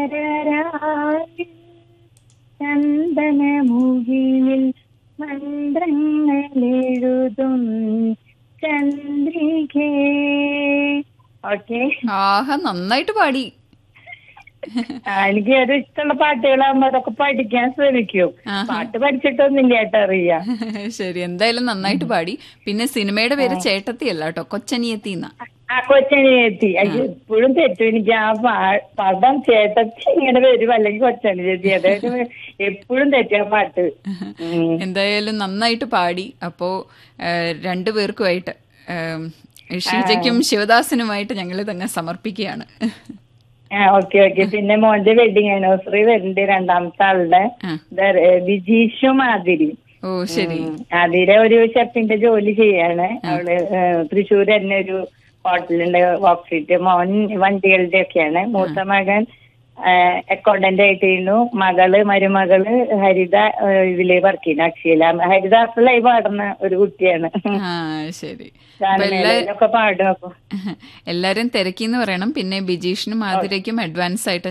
ചന്ദനമുകിലിൽ മന്ത്രങ്ങളെഴുതും ചന്ദ്രികേ okay ആഹാ നന്നായിട്ട് പാടി എനിക്ക് അത് ഇഷ്ടമുള്ള പാട്ടുകളാകുമ്പോ അതൊക്കെ പഠിക്കാൻ ശ്രമിക്കും ആഹാ. പാട്ട് പഠിച്ചിട്ടൊന്നുമില്ല കേട്ടോ അറിയ ശരി എന്തായാലും നന്നായിട്ട് പാടി പിന്നെ സിനിമയുടെ പേര് ചേട്ടത്തി അല്ല കേട്ടോ കൊച്ചനിയത്തി എന്നാ ആ കൊച്ചനിയെത്തി അയ്യോ എപ്പോഴും തെറ്റും എനിക്ക് ആ പാ- പദം ചേട്ടത്തി ഇങ്ങനെ വരും അല്ലെങ്കിൽ കൊച്ചനിയെത്തി അതായത് എപ്പോഴും തെറ്റും ആ പാട്ട് ഉം. എന്തായാലും നന്നായിട്ട് പാടി അപ്പോ ഏഹ്, രണ്ടുപേർക്കുമായിട്ട് ഏഹ്, ഷീജയ്ക്കും ശിവദാസനുമായിട്ട് ഞങ്ങൾ ഇതങ്ങ് സമർപ്പിക്കുകയാണ് ആ ഓക്കെ ഓക്കെ പിന്നെ മോന്റെ വെഡിങ് ആനിവേഴ്സറി വരുന്നുണ്ട് രണ്ടാമത്തെ ആളുടെ ആ. ദ- ഏ, ബിജീഷും ആതിരി ഓ ശരി ആതിര ഒരു ഷെഫിന്റെ ജോലി ചെയ്യാണ് അവള് ഏ, തൃശ്ശൂർ തന്നെ ഒരു ഹോട്ടലുണ്ട് വർക്ക് മോൻ വണ്ടികളുടെ ഒക്കെയാണ് മൂത്ത മകൻ അക്കൗണ്ടന്റ് ആയിട്ടിരുന്നു മകള് മരുമകള് ഹരിത ഏ, ഇതില് വർക്ക് ചെയ്യുന്നു അക്ഷയില ഹരിദാസ് ലൈവ് പാടുന്ന ഒരു കുട്ടിയാണ് ആ ശരി അപ്പൊ എല്ലാ ഗാനമേളയിലൊക്കെ പാടും അപ്പൊ എല്ലാരും തിരക്കിന്ന് പറയണം പിന്നെ ബിജീഷിനും ആതിരയ്ക്കും അഡ്വാൻസ് ആയിട്ട്